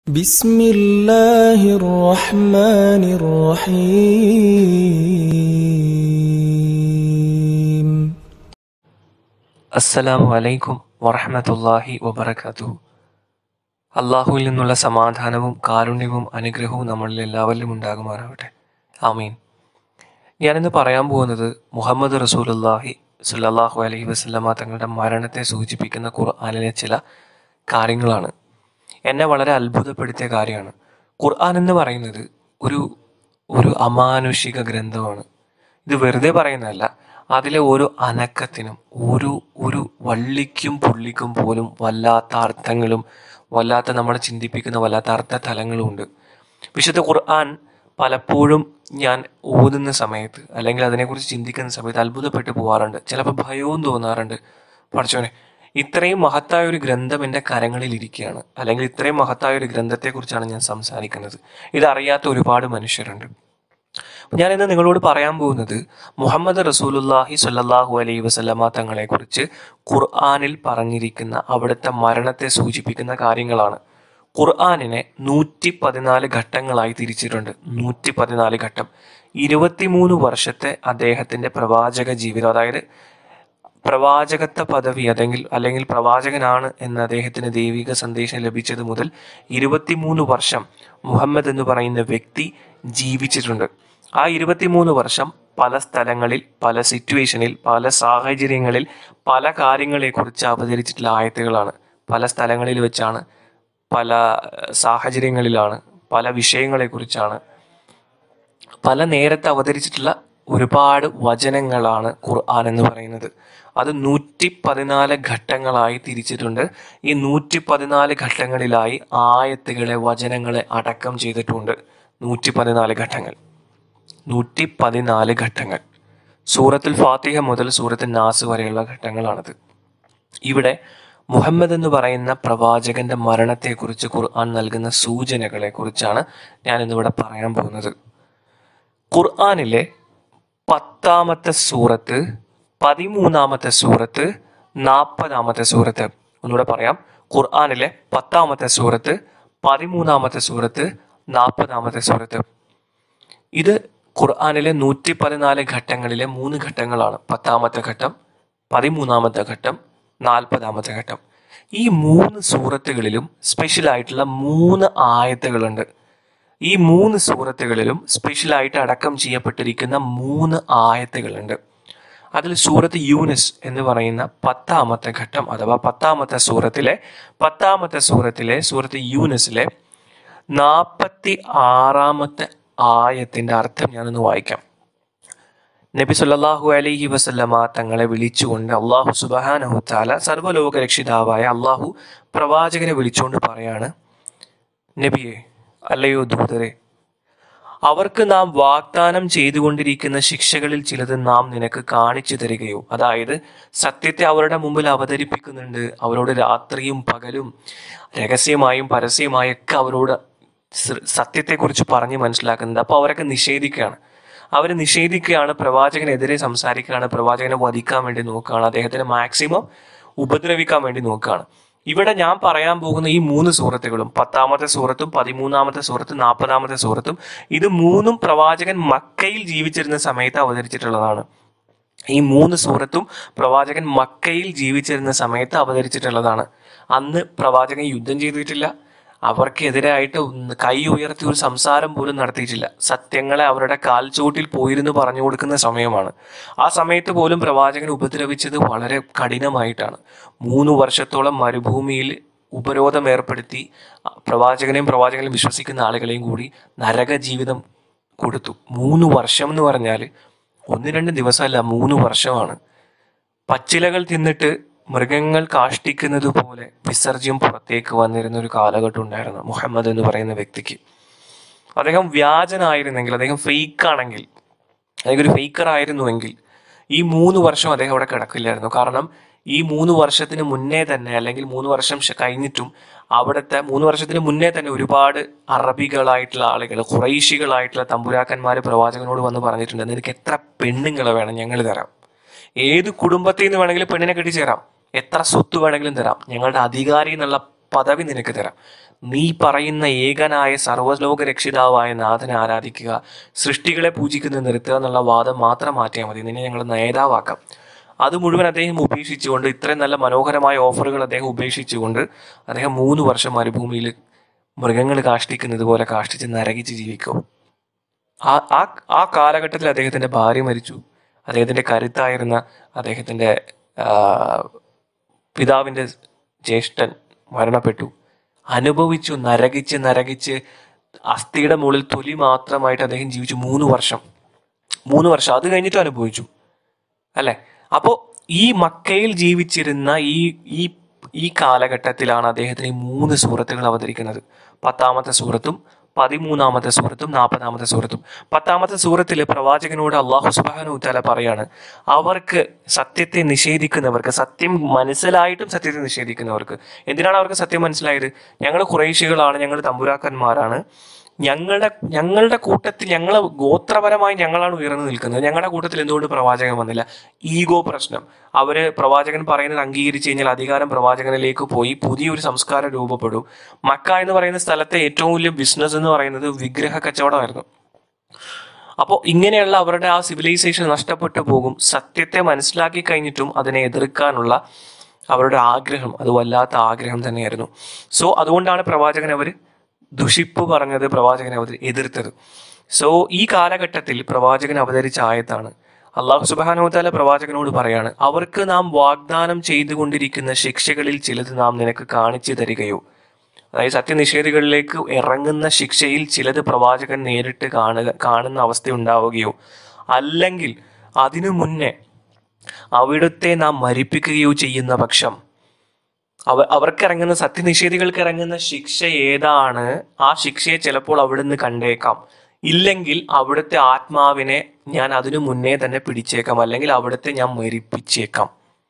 بسم الله الرحمن الرحيم അസ്സലാമു അലൈക്കും വറഹമത്തല്ലാഹി വബർക്കാത്തു അള്ളാഹുവിൽ നിന്നുള്ള സമാധാനവും കാരുണ്യവും അനുഗ്രഹവും നമ്മളിൽ എല്ലാവരിലും ഉണ്ടാകുമാറാവട്ടെ ആമീൻ ഞാനിന്ന് പറയാൻ പോകുന്നത് മുഹമ്മദ് റസൂലുല്ലാഹി സുല്ലല്ലാഹു അലൈഹി വസല്ലമ തങ്ങളുടെ മരണത്തെ സൂചിപ്പിക്കുന്ന ഖുർആാനിലെ ചില കാര്യങ്ങളാണ് എന്നെ വളരെ അത്ഭുതപ്പെടുത്തിയ കാര്യമാണ് ഖുർആൻ എന്ന് പറയുന്നത് ഒരു ഒരു അമാനുഷിക ഗ്രന്ഥമാണ് ഇത് വെറുതെ പറയുന്നതല്ല അതിലെ ഓരോ അനക്കത്തിനും ഒരു ഒരു വള്ളിക്കും പുള്ളിക്കും പോലും വല്ലാത്ത അർത്ഥങ്ങളും വല്ലാത്ത നമ്മളെ ചിന്തിപ്പിക്കുന്ന വല്ലാത്ത അർത്ഥ തലങ്ങളും ഉണ്ട് വിശുദ്ധ ഖുർആൻ പലപ്പോഴും ഞാൻ ഓതുന്ന സമയത്ത് അല്ലെങ്കിൽ അതിനെക്കുറിച്ച് ചിന്തിക്കുന്ന സമയത്ത് അത്ഭുതപ്പെട്ടു പോകാറുണ്ട് ചിലപ്പോൾ ഭയവും തോന്നാറുണ്ട് പഠിച്ചോനെ ഇത്രയും മഹത്തായ ഒരു ഗ്രന്ഥം എൻ്റെ കരങ്ങളിൽ ഇരിക്കുകയാണ് അല്ലെങ്കിൽ ഇത്രയും മഹത്തായ ഒരു ഗ്രന്ഥത്തെക്കുറിച്ചാണ് ഞാൻ സംസാരിക്കുന്നത് ഇതറിയാത്ത ഒരുപാട് മനുഷ്യരുണ്ട് ഞാൻ ഇന്ന് നിങ്ങളോട് പറയാൻ പോകുന്നത് മുഹമ്മദ് റസൂലുല്ലാഹി സ്വല്ലല്ലാഹു അലൈഹി വസല്ലമ തങ്ങളെക്കുറിച്ച് ഖുർആനിൽ പറഞ്ഞിരിക്കുന്ന അവിടുത്തെ മരണത്തെ സൂചിപ്പിക്കുന്ന കാര്യങ്ങളാണ് ഖുർആനിനെ നൂറ്റി പതിനാല് ഘട്ടങ്ങളായി തിരിച്ചിട്ടുണ്ട് നൂറ്റി പതിനാല് ഘട്ടം ഇരുപത്തിമൂന്ന് വർഷത്തെ അദ്ദേഹത്തിന്റെ പ്രവാചക ജീവിതം അതായത് പ്രവാചകത്വ പദവി അല്ലെങ്കിൽ അല്ലെങ്കിൽ പ്രവാചകനാണ് എന്ന് അദ്ദേഹത്തിന് ദൈവിക സന്ദേശം ലഭിച്ചത് മുതൽ ഇരുപത്തിമൂന്ന് വർഷം മുഹമ്മദ് എന്ന് പറയുന്ന വ്യക്തി ജീവിച്ചിട്ടുണ്ട് ആ ഇരുപത്തിമൂന്ന് വർഷം പല സ്ഥലങ്ങളിൽ പല സിറ്റുവേഷനിൽ പല സാഹചര്യങ്ങളിൽ പല കാര്യങ്ങളെക്കുറിച്ച് അവതരിച്ചിട്ടുള്ള ആയത്തുകളാണ് പല സ്ഥലങ്ങളിൽ വെച്ചാണ് പല ഏഹ്, സാഹചര്യങ്ങളിലാണ് പല വിഷയങ്ങളെക്കുറിച്ചാണ് പല നേരത്തെ അവതരിച്ചിട്ടുള്ള ഒരുപാട് വചനങ്ങളാണ് ഖുർആൻ എന്ന് പറയുന്നത് അത് നൂറ്റി പതിനാല് ഘട്ടങ്ങളായി തിരിച്ചിട്ടുണ്ട് ഈ നൂറ്റി പതിനാല് ഘട്ടങ്ങളിലായി ആയത്തുകളെ വചനങ്ങളെ അടക്കം ചെയ്തിട്ടുണ്ട് നൂറ്റി പതിനാല് ഘട്ടങ്ങൾ നൂറ്റി പതിനാല് ഘട്ടങ്ങൾ സൂറത്തുൽ ഫാത്തിഹ മുതൽ സൂറത്തുൽ നാസ് വരെയുള്ള ഘട്ടങ്ങളാണത് ഇവിടെ മുഹമ്മദ് എന്ന് പറയുന്ന പ്രവാചകന്റെ മരണത്തെക്കുറിച്ച് ഖുർആൻ നൽകുന്ന സൂചനകളെ കുറിച്ചാണ് ഞാൻ ഇന്നിവിടെ പറയാൻ പോകുന്നത് ഖുർആനിലെ പത്താമത്തെ സൂറത്ത് പതിമൂന്നാമത്തെ സൂറത്ത് നാൽപ്പതാമത്തെ സൂറത്ത് ഒന്നുകൂടെ പറയാം ഖുർആനിലെ പത്താമത്തെ സൂറത്ത് പതിമൂന്നാമത്തെ സൂറത്ത് നാൽപ്പതാമത്തെ സൂറത്ത് ഇത് ഖുർആനിലെ നൂറ്റി പതിനാല് ഘട്ടങ്ങളിലെ മൂന്ന് ഘട്ടങ്ങളാണ് പത്താമത്തെ ഘട്ടം പതിമൂന്നാമത്തെ ഘട്ടം നാൽപ്പതാമത്തെ ഘട്ടം ഈ മൂന്ന് സൂറത്തുകളിലും സ്പെഷ്യൽ ആയിട്ടുള്ള മൂന്ന് ആയത്തുകളുണ്ട് ഈ മൂന്ന് സൂറത്തുകളിലും സ്പെഷ്യലായിട്ട് അടക്കം ചെയ്യപ്പെട്ടിരിക്കുന്ന മൂന്ന് ആയത്തുകളുണ്ട് അതിൽ സൂറത്ത് യൂനിസ് എന്ന് പറയുന്ന പത്താമത്തെ ഘട്ടം അഥവാ പത്താമത്തെ സൂറത്തിലെ പത്താമത്തെ സൂറത്തിലെ സൂറത്ത് യൂനിസിലെ നാൽപ്പത്തി ആറാമത്തെ ആയത്തിന്റെ അർത്ഥം ഞാനൊന്ന് വായിക്കാം നബി സല്ലല്ലാഹു അലൈഹി വസല്ലമ തങ്ങളെ വിളിച്ചുകൊണ്ട് അള്ളാഹു സുബഹാനഹു താല സർവ്വലോക രക്ഷിതാവായ അള്ളാഹു പ്രവാചകനെ വിളിച്ചുകൊണ്ട് പറയാണ് നബിയെ അല്ലയോ ദൂതരെ അവർക്ക് നാം വാഗ്ദാനം ചെയ്തുകൊണ്ടിരിക്കുന്ന ശിക്ഷകളിൽ ചിലത് നാം നിനക്ക് കാണിച്ചു തരികയോ അതായത് സത്യത്തെ അവരുടെ മുമ്പിൽ അവതരിപ്പിക്കുന്നുണ്ട് അവരോട് രാത്രിയും പകലും രഹസ്യമായും പരസ്യമായും ഒക്കെ അവരോട് സ- സത്യത്തെക്കുറിച്ച് പറഞ്ഞ് മനസ്സിലാക്കുന്നുണ്ട് അപ്പോൾ അവരൊക്കെ നിഷേധിക്കുകയാണ് അവർ നിഷേധിക്കുകയാണ് പ്രവാചകനെതിരെ സംസാരിക്കുകയാണ് പ്രവാചകനെ വധിക്കാൻ വേണ്ടി നോക്കുകയാണ് അദ്ദേഹത്തിന് മാക്സിമം ഉപദ്രവിക്കാൻ വേണ്ടി നോക്കുകയാണ് ഇവിടെ ഞാൻ പറയാൻ പോകുന്ന ഈ മൂന്ന് സൂറത്തുകളും പത്താമത്തെ സൂറത്തും പതിമൂന്നാമത്തെ സൂറത്തും നാൽപ്പതാമത്തെ സൂറത്തും ഇത് മൂന്നും പ്രവാചകൻ മക്കയിൽ ജീവിച്ചിരുന്ന സമയത്ത് അവതരിച്ചിട്ടുള്ളതാണ് ഈ മൂന്ന് സൂറത്തും പ്രവാചകൻ മക്കയിൽ ജീവിച്ചിരുന്ന സമയത്ത് അവതരിച്ചിട്ടുള്ളതാണ് അന്ന് പ്രവാചകൻ യുദ്ധം ചെയ്തിട്ടില്ല അവർക്കെതിരായിട്ട് ഒന്ന് കൈ ഉയർത്തി ഒരു സംസാരം പോലും നടത്തിയിട്ടില്ല സത്യങ്ങളെ അവരുടെ കാൽച്ചുവട്ടിൽ പോയിരുന്നു പറഞ്ഞു കൊടുക്കുന്ന സമയമാണ് ആ സമയത്ത് പോലും പ്രവാചകൻ ഉപദ്രവിച്ചത് വളരെ കഠിനമായിട്ടാണ് മൂന്ന് വർഷത്തോളം മരുഭൂമിയിൽ ഉപരോധം ഏർപ്പെടുത്തി പ്രവാചകനെയും പ്രവാചകനെയും വിശ്വസിക്കുന്ന ആളുകളെയും കൂടി നരക ജീവിതം കൊടുത്തു മൂന്ന് വർഷം എന്ന് പറഞ്ഞാൽ ഒന്ന് രണ്ട് ദിവസമല്ല മൂന്ന് വർഷമാണ് പച്ചിലകൾ തിന്നിട്ട് മൃഗങ്ങൾ കാഷ്ടിക്കുന്നത് പോലെ വിസർജ്യം പുറത്തേക്ക് വന്നിരുന്ന ഒരു കാലഘട്ടം ഉണ്ടായിരുന്നു മുഹമ്മദ് എന്ന് പറയുന്ന വ്യക്തിക്ക് അദ്ദേഹം വ്യാജനായിരുന്നെങ്കിൽ അദ്ദേഹം ഫേക്ക് ആണെങ്കിൽ അല്ലെങ്കിൽ ഒരു ഫേക്കർ ആയിരുന്നുവെങ്കിൽ ഈ മൂന്ന് വർഷം അദ്ദേഹം അവിടെ കിടക്കില്ലായിരുന്നു കാരണം ഈ മൂന്ന് വർഷത്തിന് മുന്നേ തന്നെ അല്ലെങ്കിൽ മൂന്ന് വർഷം ശ- കഴിഞ്ഞിട്ടും അവിടുത്തെ മൂന്ന് വർഷത്തിന് മുന്നേ തന്നെ ഒരുപാട് അറബികളായിട്ടുള്ള ആളുകൾ കുറൈശികളായിട്ടുള്ള തമ്പുരാക്കന്മാർ പ്രവാചകനോട് വന്ന് പറഞ്ഞിട്ടുണ്ട് നിനക്ക് എത്ര പെണ്ണുങ്ങളെ വേണം ഞങ്ങൾ തരാം ഏത് കുടുംബത്തിൽ നിന്ന് വേണമെങ്കിലും പെണ്ണിനെ കെട്ടിച്ചേരാം എത്ര സ്വത്ത് വേണമെങ്കിലും തരാം ഞങ്ങളുടെ അധികാരി എന്നുള്ള പദവി നിനക്ക് തരാം നീ പറയുന്ന ഏകനായ സർവ്വലോക രക്ഷിതാവായ നാഥനെ ആരാധിക്കുക സൃഷ്ടികളെ പൂജിക്കുന്ന നിർത്തുക എന്നുള്ള വാദം മാത്രം മാറ്റിയാൽ മതി നിന്നെ ഞങ്ങൾ നേതാവാക്കാം അത് മുഴുവൻ അദ്ദേഹം ഉപേക്ഷിച്ചുകൊണ്ട് ഇത്രയും നല്ല മനോഹരമായ ഓഫറുകൾ അദ്ദേഹം ഉപേക്ഷിച്ചുകൊണ്ട് അദ്ദേഹം മൂന്ന് വർഷം മരുഭൂമിയിൽ മൃഗങ്ങൾ കാഷ്ടിക്കുന്നത് പോലെ കാഷ്ടിച്ച് നരകിച്ച് ജീവിക്കും ആ ആ ആ കാലഘട്ടത്തിൽ അദ്ദേഹത്തിന്റെ ഭാര്യ മരിച്ചു അദ്ദേഹത്തിന്റെ കരുത്തായിരുന്ന അദ്ദേഹത്തിന്റെ ആ, പിതാവിന്റെ ജ്യേഷ്ഠൻ മരണപ്പെട്ടു അനുഭവിച്ചു നരകിച്ച് നരകിച്ച് അസ്ഥിയുടെ മുകളിൽ തൊലി മാത്രമായിട്ട് അദ്ദേഹം ജീവിച്ചു മൂന്ന് വർഷം മൂന്ന് വർഷം അത് കഴിഞ്ഞിട്ട് അനുഭവിച്ചു അല്ലെ അപ്പോ ഈ മക്കയിൽ ജീവിച്ചിരുന്ന ഈ ഈ ഈ കാലഘട്ടത്തിലാണ് അദ്ദേഹത്തിന് ഈ മൂന്ന് സൂറത്തുകൾ അവതരിക്കുന്നത് പത്താമത്തെ സൂറത്തും പതിമൂന്നാമത്തെ സൂറത്തും നാൽപ്പതാമത്തെ സൂറത്തും പത്താമത്തെ സൂറത്തിൽ പ്രവാചകനോട് അള്ളാഹു സുബാനു തല പറയാണ് അവർക്ക് സത്യത്തെ നിഷേധിക്കുന്നവർക്ക് സത്യം മനസ്സിലായിട്ടും സത്യത്തെ നിഷേധിക്കുന്നവർക്ക് എന്തിനാണ് അവർക്ക് സത്യം മനസ്സിലായത് ഞങ്ങൾ കുറേശികളാണ് ഞങ്ങൾ തമ്പുരാക്കന്മാരാണ് ഞങ്ങളുടെ ഞങ്ങളുടെ കൂട്ടത്തിൽ ഞങ്ങൾ ഗോത്രപരമായി ഞങ്ങളാണ് ഉയർന്നു നിൽക്കുന്നത് ഞങ്ങളുടെ കൂട്ടത്തിൽ എന്തുകൊണ്ട് പ്രവാചകൻ വന്നില്ല ഈഗോ പ്രശ്നം അവര് പ്രവാചകൻ പറയുന്നത് അംഗീകരിച്ചു കഴിഞ്ഞാൽ അധികാരം പ്രവാചകനിലേക്ക് പോയി പുതിയൊരു സംസ്കാരം രൂപപ്പെടും മക്ക എന്ന് പറയുന്ന സ്ഥലത്തെ ഏറ്റവും വലിയ ബിസിനസ് എന്ന് പറയുന്നത് വിഗ്രഹ കച്ചവടമായിരുന്നു അപ്പോൾ ഇങ്ങനെയുള്ള അവരുടെ ആ സിവിലൈസേഷൻ നഷ്ടപ്പെട്ടു പോകും സത്യത്തെ മനസ്സിലാക്കി കഴിഞ്ഞിട്ടും അതിനെ എതിർക്കാനുള്ള അവരുടെ ആഗ്രഹം അത് വല്ലാത്ത ആഗ്രഹം തന്നെയായിരുന്നു സോ അതുകൊണ്ടാണ് പ്രവാചകൻ അവർ ദുഷിപ്പ് പറഞ്ഞത് പ്രവാചകനെ അവതരി എതിർത്തത് സോ ഈ കാലഘട്ടത്തിൽ പ്രവാചകൻ അവതരിച്ച ആയത്താണ് അള്ളാഹു സുബാനോത്താല പ്രവാചകനോട് പറയാണ് അവർക്ക് നാം വാഗ്ദാനം ചെയ്തുകൊണ്ടിരിക്കുന്ന ശിക്ഷകളിൽ ചിലത് നാം നിനക്ക് കാണിച്ചു തരികയോ അതായത് സത്യനിഷേധികളിലേക്ക് ഇറങ്ങുന്ന ശിക്ഷയിൽ ചിലത് പ്രവാചകൻ നേരിട്ട് കാണുക കാണുന്ന അവസ്ഥ ഉണ്ടാവുകയോ അല്ലെങ്കിൽ അതിനു മുന്നേ അവിടുത്തെ നാം മരിപ്പിക്കുകയോ ചെയ്യുന്ന പക്ഷം അവ അവർക്ക് ഇറങ്ങുന്ന സത്യനിഷേധികൾക്ക് ഇറങ്ങുന്ന ശിക്ഷ ഏതാണ് ആ ശിക്ഷയെ ചിലപ്പോൾ അവിടുന്ന് കണ്ടേക്കാം ഇല്ലെങ്കിൽ അവിടുത്തെ ആത്മാവിനെ ഞാൻ അതിനു മുന്നേ തന്നെ പിടിച്ചേക്കാം അല്ലെങ്കിൽ അവിടുത്തെ ഞാൻ മരിപ്പിച്ചേക്കാം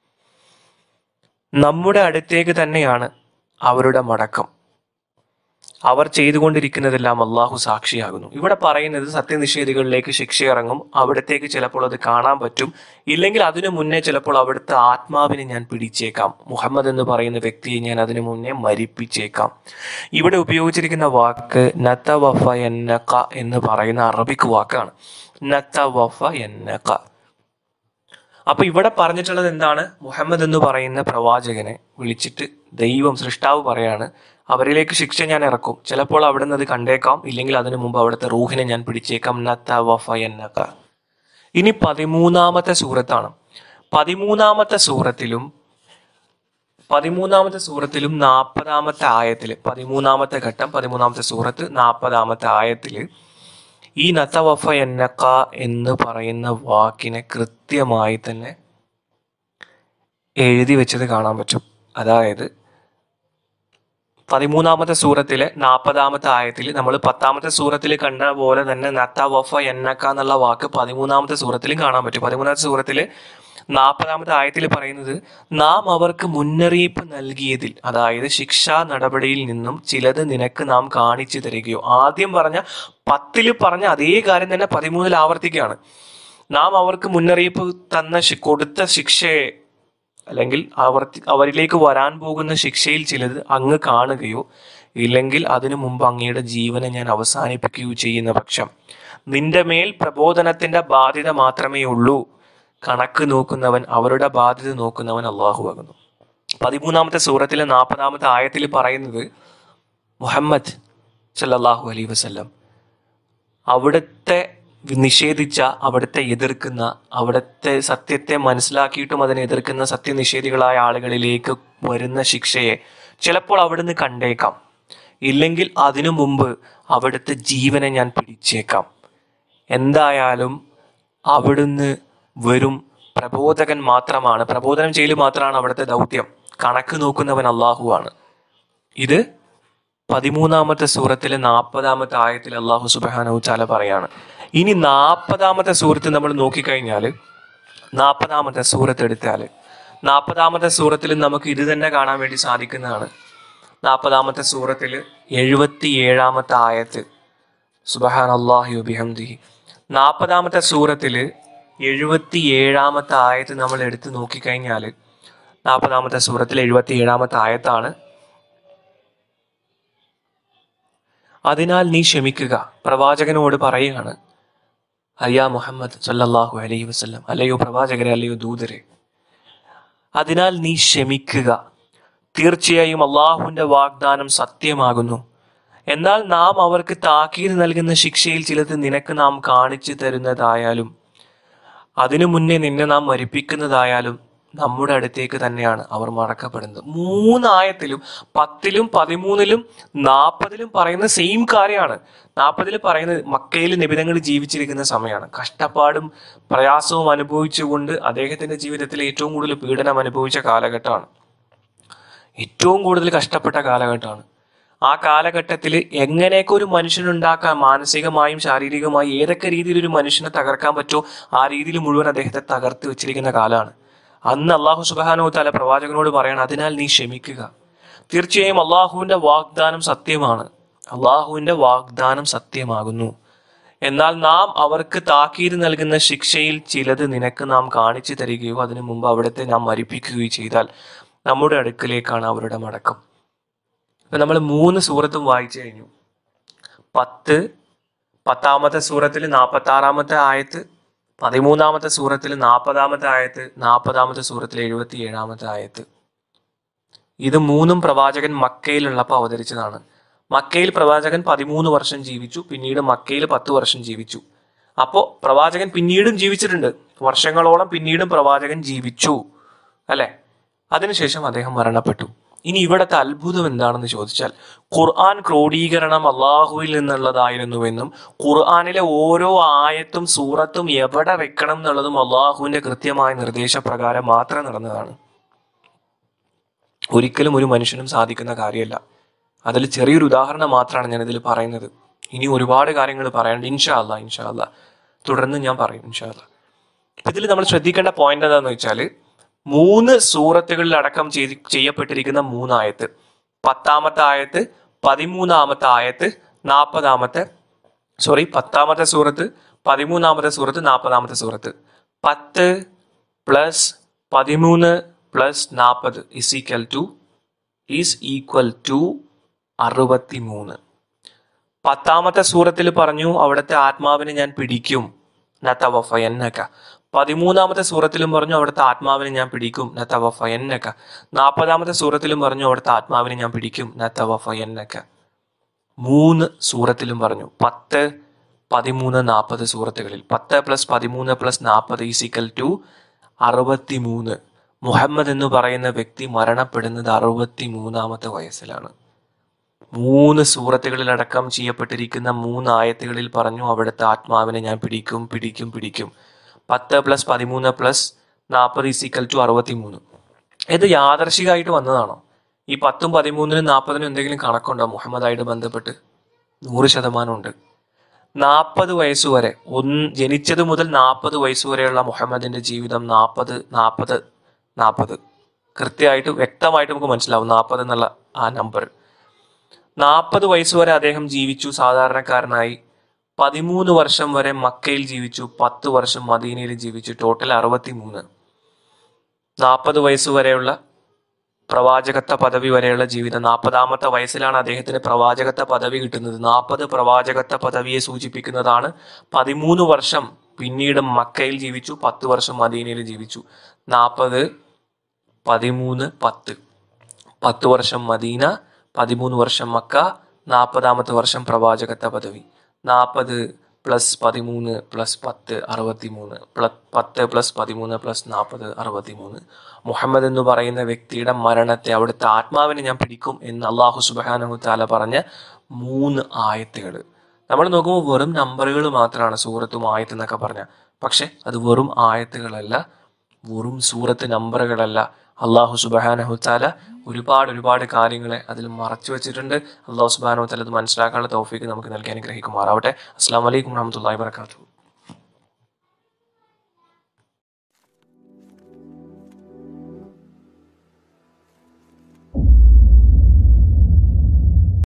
നമ്മുടെ അടുത്തേക്ക് തന്നെയാണ് അവരുടെ മടക്കം അവർ ചെയ്തുകൊണ്ടിരിക്കുന്നതെല്ലാം അള്ളാഹു സാക്ഷിയാകുന്നു ഇവിടെ പറയുന്നത് സത്യനിഷേധികളിലേക്ക് ശിക്ഷ ഇറങ്ങും അവിടത്തേക്ക് ചിലപ്പോൾ അത് കാണാൻ പറ്റും ഇല്ലെങ്കിൽ അതിനു മുന്നേ ചിലപ്പോൾ അവിടുത്തെ ആത്മാവിനെ ഞാൻ പിടിച്ചേക്കാം മുഹമ്മദ് എന്ന് പറയുന്ന വ്യക്തിയെ ഞാൻ അതിനു മുന്നേ മരിപ്പിച്ചേക്കാം ഇവിടെ ഉപയോഗിച്ചിരിക്കുന്ന വാക്ക് നത്ത വഫ എന്നക എന്ന് പറയുന്ന അറബിക് വാക്കാണ് നത്ത വഫ എന്നക അപ്പൊ ഇവിടെ പറഞ്ഞിട്ടുള്ളത് എന്താണ് മുഹമ്മദ് എന്ന് പറയുന്ന പ്രവാചകനെ വിളിച്ചിട്ട് ദൈവം സൃഷ്ടാവ് പറയാണ് അവരിലേക്ക് ശിക്ഷ ഞാൻ ഇറക്കും ചിലപ്പോൾ അവിടെ നിന്ന് അത് കണ്ടേക്കാം ഇല്ലെങ്കിൽ അതിനു മുമ്പ് അവിടുത്തെ റൂഹിനെ ഞാൻ പിടിച്ചേക്കാം നത്ത വഫ എന്നക ഇനി പതിമൂന്നാമത്തെ സൂറത്താണ് പതിമൂന്നാമത്തെ സൂറത്തിലും പതിമൂന്നാമത്തെ സൂറത്തിലും നാൽപ്പതാമത്തെ ആയത്തില് പതിമൂന്നാമത്തെ ഘട്ടം പതിമൂന്നാമത്തെ സൂറത്ത് നാൽപ്പതാമത്തെ ആയത്തില് ഈ നത്തവഫ എന്നക്ക എന്ന് പറയുന്ന വാക്കിനെ കൃത്യമായി തന്നെ എഴുതി വെച്ചത് കാണാൻ പറ്റും അതായത് പതിമൂന്നാമത്തെ സൂറത്തിലെ നാൽപ്പതാമത്തെ ആയത്തിൽ നമ്മൾ പത്താമത്തെ സൂറത്തിൽ കണ്ട പോലെ തന്നെ നത്തവഫ എന്നക്ക എന്നുള്ള വാക്ക് പതിമൂന്നാമത്തെ സൂറത്തിലും കാണാൻ പറ്റും പതിമൂന്നാമത്തെ സൂറത്തില് നാൽപ്പതാമത്തെ ആയത്തിൽ പറയുന്നത് നാം അവർക്ക് മുന്നറിയിപ്പ് നൽകിയതിൽ അതായത് ശിക്ഷാ നടപടിയിൽ നിന്നും ചിലത് നിനക്ക് നാം കാണിച്ചു തരികയോ ആദ്യം പറഞ്ഞ പത്തില് പറഞ്ഞ അതേ കാര്യം തന്നെ പതിമൂന്നിൽ ആവർത്തിക്കുകയാണ് നാം അവർക്ക് മുന്നറിയിപ്പ് തന്ന ശി- കൊടുത്ത ശിക്ഷയെ അല്ലെങ്കിൽ അവർ അവരിലേക്ക് വരാൻ പോകുന്ന ശിക്ഷയിൽ ചിലത് അങ്ങ് കാണുകയോ ഇല്ലെങ്കിൽ അതിനു മുമ്പ് അങ്ങയുടെ ജീവനെ ഞാൻ അവസാനിപ്പിക്കുകയോ ചെയ്യുന്ന പക്ഷം നിന്റെ മേൽ പ്രബോധനത്തിന്റെ ബാധ്യത മാത്രമേ ഉള്ളൂ കണക്ക് നോക്കുന്നവൻ അവരുടെ ബാധ്യത നോക്കുന്നവൻ അള്ളാഹു ആകുന്നു പതിമൂന്നാമത്തെ സൂറത്തിലെ നാൽപ്പതാമത്തെ ആയത്തിൽ പറയുന്നത് മുഹമ്മദ് സല്ലല്ലാഹു അലൈ വസല്ലം അവിടുത്തെ നിഷേധിച്ച അവിടുത്തെ എതിർക്കുന്ന അവിടുത്തെ സത്യത്തെ മനസ്സിലാക്കിയിട്ടും അതിനെ എതിർക്കുന്ന സത്യനിഷേധികളായ ആളുകളിലേക്ക് വരുന്ന ശിക്ഷയെ ചിലപ്പോൾ അവിടുന്ന് കണ്ടേക്കാം ഇല്ലെങ്കിൽ അതിനു മുമ്പ് അവിടുത്തെ ജീവനെ ഞാൻ പിടിച്ചേക്കാം എന്തായാലും അവിടുന്ന് വെറും പ്രബോധകൻ മാത്രമാണ് പ്രബോധനം ചെയ്യൽ മാത്രമാണ് അവിടുത്തെ ദൗത്യം കണക്ക് നോക്കുന്നവൻ അള്ളാഹുവാണ് ഇത് പതിമൂന്നാമത്തെ സൂറത്തിലെ നാൽപ്പതാമത്തെ ആയത്തിൽ അള്ളാഹു സുബാനു ചാല പറയാണ് ഇനി നാൽപ്പതാമത്തെ സൂറത്ത് നമ്മൾ നോക്കിക്കഴിഞ്ഞാൽ നാൽപ്പതാമത്തെ സൂറത്ത് എടുത്താൽ നാൽപ്പതാമത്തെ സൂറത്തിൽ നമുക്ക് ഇത് തന്നെ കാണാൻ വേണ്ടി സാധിക്കുന്നതാണ് നാൽപ്പതാമത്തെ സൂറത്തിൽ എഴുപത്തി ഏഴാമത്തെ ആയത്ത് സുബഹാൻ അള്ളാഹു ബിഹംദിഹി നാൽപ്പതാമത്തെ സൂറത്തിൽ എഴുപത്തി ഏഴാമത്തെ ആയത്ത് നമ്മൾ എടുത്ത് നോക്കിക്കഴിഞ്ഞാൽ നാൽപ്പതാമത്തെ സൂറത്തിൽ എഴുപത്തി ഏഴാമത്തെ ആയത്താണ് അതിനാൽ നീ ക്ഷമിക്കുക പ്രവാചകനോട് പറയുകയാണ് അയ്യാ മുഹമ്മദ് സല്ലല്ലാഹു അലൈഹി വസല്ലം അല്ലയോ പ്രവാചകരെ അല്ലയോ ദൂതരെ അതിനാൽ നീ ക്ഷമിക്കുക തീർച്ചയായും അള്ളാഹുവിന്റെ വാഗ്ദാനം സത്യമാകുന്നു എന്നാൽ നാം അവർക്ക് താക്കീത് നൽകുന്ന ശിക്ഷയിൽ ചിലത് നിനക്ക് നാം കാണിച്ചു തരുന്നതായാലും അതിനു മുന്നേ നിന്നെ നാം മരിപ്പിക്കുന്നതായാലും നമ്മുടെ അടുത്തേക്ക് തന്നെയാണ് അവർ മടക്കപ്പെടുന്നത് മൂന്നായത്തിലും പത്തിലും പതിമൂന്നിലും നാൽപ്പതിലും പറയുന്ന സെയിം കാര്യമാണ് നാൽപ്പതിൽ പറയുന്നത് മക്കയിൽ നിബിധങ്ങൾ ജീവിച്ചിരിക്കുന്ന സമയമാണ് കഷ്ടപ്പാടും പ്രയാസവും അനുഭവിച്ചുകൊണ്ട് അദ്ദേഹത്തിന്റെ ജീവിതത്തിൽ ഏറ്റവും കൂടുതൽ പീഡനം അനുഭവിച്ച കാലഘട്ടമാണ് ഏറ്റവും കൂടുതൽ കഷ്ടപ്പെട്ട കാലഘട്ടമാണ് ആ കാലഘട്ടത്തിൽ എങ്ങനെയൊക്കെ ഒരു മനുഷ്യനുണ്ടാക്കാൻ മാനസികമായും ശാരീരികമായും ഏതൊക്കെ രീതിയിൽ ഒരു മനുഷ്യനെ തകർക്കാൻ പറ്റുമോ ആ രീതിയിൽ മുഴുവൻ അദ്ദേഹത്തെ തകർത്ത് വെച്ചിരിക്കുന്ന കാലമാണ് അന്ന് അള്ളാഹു സുബാനോ തല പ്രവാചകനോട് പറയണം അതിനാൽ നീ ക്ഷമിക്കുക തീർച്ചയായും അള്ളാഹുവിന്റെ വാഗ്ദാനം സത്യമാണ് അള്ളാഹുവിന്റെ വാഗ്ദാനം സത്യമാകുന്നു എന്നാൽ നാം അവർക്ക് താക്കീത് നൽകുന്ന ശിക്ഷയിൽ ചിലത് നിനക്ക് നാം കാണിച്ചു തരികയോ അതിനു മുമ്പ് അവിടുത്തെ നാം മരിപ്പിക്കുകയോ ചെയ്താൽ നമ്മുടെ അടുക്കലേക്കാണ് അവരുടെ മടക്കം ഇപ്പൊ നമ്മൾ മൂന്ന് സൂറത്തും വായിച്ചു കഴിഞ്ഞു പത്ത് പത്താമത്തെ സൂറത്തിൽ നാൽപ്പത്തി ആറാമത്തെ ആയത്ത് പതിമൂന്നാമത്തെ സൂറത്തിൽ നാൽപ്പതാമത്തെ ആയത്ത് നാൽപ്പതാമത്തെ സൂറത്തിൽ എഴുപത്തി ഏഴാമത്തെ ആയത്ത് ഇത് മൂന്നും പ്രവാചകൻ മക്കയിലുള്ളപ്പോൾ അവതരിച്ചതാണ് മക്കയിൽ പ്രവാചകൻ പതിമൂന്ന് വർഷം ജീവിച്ചു പിന്നീട് മക്കയിൽ പത്ത് വർഷം ജീവിച്ചു അപ്പോൾ പ്രവാചകൻ പിന്നീടും ജീവിച്ചിട്ടുണ്ട് വർഷങ്ങളോളം പിന്നീടും പ്രവാചകൻ ജീവിച്ചു അല്ലെ അതിനുശേഷം അദ്ദേഹം മരണപ്പെട്ടു ഇനി ഇവിടത്തെ അത്ഭുതം എന്താണെന്ന് ചോദിച്ചാൽ ഖുർആൻ ക്രോഡീകരണം അള്ളാഹുവിൽ നിന്നുള്ളതായിരുന്നുവെന്നും ഖുർആനിലെ ഓരോ ആയത്തും സൂറത്തും എവിടെ വെക്കണം എന്നുള്ളതും അള്ളാഹുവിന്റെ കൃത്യമായ നിർദ്ദേശപ്രകാരം മാത്രം നടന്നതാണ് ഒരിക്കലും ഒരു മനുഷ്യനും സാധിക്കുന്ന കാര്യമല്ല അതിൽ ചെറിയൊരു ഉദാഹരണം മാത്രമാണ് ഞാൻ ഇതിൽ പറയുന്നത് ഇനി ഒരുപാട് കാര്യങ്ങൾ പറയാനുണ്ട് ഇൻഷാ അല്ല ഇൻഷാ അല്ല തുടർന്ന് ഞാൻ പറയും ഇൻഷാ അല്ല ഇതിൽ നമ്മൾ ശ്രദ്ധിക്കേണ്ട പോയിന്റ് എന്താണെന്ന് വെച്ചാൽ മൂന്ന് സൂറത്തുകളിൽ അടക്കം ചെയ്ത് ചെയ്യപ്പെട്ടിരിക്കുന്ന മൂന്നായത്ത് പത്താമത്തെ ആയത്ത് പതിമൂന്നാമത്തെ ആയത്ത് നാൽപ്പതാമത്തെ സോറി പത്താമത്തെ സൂറത്ത് പതിമൂന്നാമത്തെ സൂറത്ത് നാൽപ്പതാമത്തെ സൂറത്ത് പത്ത് പ്ലസ് പതിമൂന്ന് പ്ലസ് നാൽപ്പത് is equal to is equal to അറുപത്തി മൂന്ന് പത്താമത്തെ സൂറത്തിൽ പറഞ്ഞു അവിടുത്തെ ആത്മാവിനെ ഞാൻ പിടിക്കും നത്തവഫ എന്നക്ക പതിമൂന്നാമത്തെ സൂറത്തിലും പറഞ്ഞു അവിടുത്തെ ആത്മാവിനെ ഞാൻ പിടിക്കും നത്തവഫ എന്നക്ക നാൽപ്പതാമത്തെ സൂറത്തിലും പറഞ്ഞു അവിടുത്തെ ആത്മാവിനെ ഞാൻ പിടിക്കും നത്തവഫ എന്നക്ക മൂന്ന് സൂറത്തിലും പറഞ്ഞു പത്ത് പതിമൂന്ന് നാൽപ്പത് സൂറത്തുകളിൽ പത്ത് പ്ലസ് പതിമൂന്ന് പ്ലസ് നാൽപ്പത് ഈസിക്കൽ ടു അറുപത്തി മൂന്ന് മുഹമ്മദ് എന്ന് പറയുന്ന വ്യക്തി മരണപ്പെടുന്നത് അറുപത്തി മൂന്നാമത്തെ വയസ്സിലാണ് മൂന്ന് സൂറത്തുകളിലടക്കം ചെയ്യപ്പെട്ടിരിക്കുന്ന മൂന്ന് ആയത്തുകളിൽ പറഞ്ഞു അവിടുത്തെ ആത്മാവിനെ ഞാൻ പിടിക്കും പിടിക്കും പിടിക്കും പത്ത് പ്ലസ് പതിമൂന്ന് പ്ലസ് നാൽപ്പത് ഈസിക്കൽ ടു അറുപത്തി മൂന്ന് ഇത് യാദർശികമായിട്ട് വന്നതാണോ ഈ പത്തും പതിമൂന്നിനും നാൽപ്പതിനും എന്തെങ്കിലും കണക്കുണ്ടോ മുഹമ്മദായിട്ട് ബന്ധപ്പെട്ട് നൂറ് ശതമാനം ഉണ്ട് നാൽപ്പത് വയസ്സ് വരെ ഒന്ന് ജനിച്ചത് മുതൽ നാൽപ്പത് വയസ്സ് വരെയുള്ള മുഹമ്മദിന്റെ ജീവിതം നാൽപ്പത് നാൽപ്പത് നാൽപ്പത് കൃത്യമായിട്ട് വ്യക്തമായിട്ട് നമുക്ക് മനസ്സിലാവും നാൽപ്പത് എന്നുള്ള ആ നമ്പർ നാൽപ്പത് വയസ്സ് വരെ അദ്ദേഹം ജീവിച്ചു സാധാരണക്കാരനായി പതിമൂന്ന് വർഷം വരെ മക്കയിൽ ജീവിച്ചു പത്ത് വർഷം മദീനയിൽ ജീവിച്ചു ടോട്ടൽ അറുപത്തി മൂന്ന് നാൽപ്പത് വയസ്സ് വരെയുള്ള പ്രവാചകത്വ പദവി വരെയുള്ള ജീവിതം നാൽപ്പതാമത്തെ വയസ്സിലാണ് അദ്ദേഹത്തിന് പ്രവാചകത്വ പദവി കിട്ടുന്നത് നാൽപ്പത് പ്രവാചകത്വ പദവിയെ സൂചിപ്പിക്കുന്നതാണ് പതിമൂന്ന് വർഷം പിന്നീട് മക്കയിൽ ജീവിച്ചു പത്ത് വർഷം മദീനയിൽ ജീവിച്ചു നാൽപ്പത് പതിമൂന്ന് പത്ത് പത്ത് വർഷം മദീന പതിമൂന്ന് വർഷം മക്ക നാൽപ്പതാമത്തെ വർഷം പ്രവാചകത്വ പദവി നാൽപ്പത് പ്ലസ് പതിമൂന്ന് പ്ലസ് പത്ത് അറുപത്തി മൂന്ന് പ്ലസ് പത്ത് പ്ലസ് പതിമൂന്ന് പ്ലസ് നാൽപ്പത് അറുപത്തി മൂന്ന് മുഹമ്മദ് എന്ന് പറയുന്ന വ്യക്തിയുടെ മരണത്തെ അവിടുത്തെ ആത്മാവിനെ ഞാൻ പിടിക്കും എന്ന് അള്ളാഹു സുബാനഹു താല പറഞ്ഞ മൂന്ന് ആയത്തുകൾ നമ്മൾ നോക്കുമ്പോൾ വെറും നമ്പറുകൾ മാത്രമാണ് സൂറത്തും ആയത്ത് എന്നൊക്കെ പറഞ്ഞ പക്ഷെ അത് വെറും ആയത്തുകളല്ല വെറും സൂറത്ത് നമ്പറുകളല്ല അള്ളാഹു സുബാനഹു താല ഒരുപാട് ഒരുപാട് കാര്യങ്ങളെ അതിൽ മറച്ചു വെച്ചിട്ടുണ്ട് അള്ളാഹു സുബാനഹു താല അത് മനസ്സിലാക്കാനുള്ള തൗഫീക്ക് നമുക്ക് നൽകി അനുഗ്രഹിക്കുമാറാവട്ടെ അസ്സാം വലൈക്കും വറഹമത്തല്ലാ വാത്തു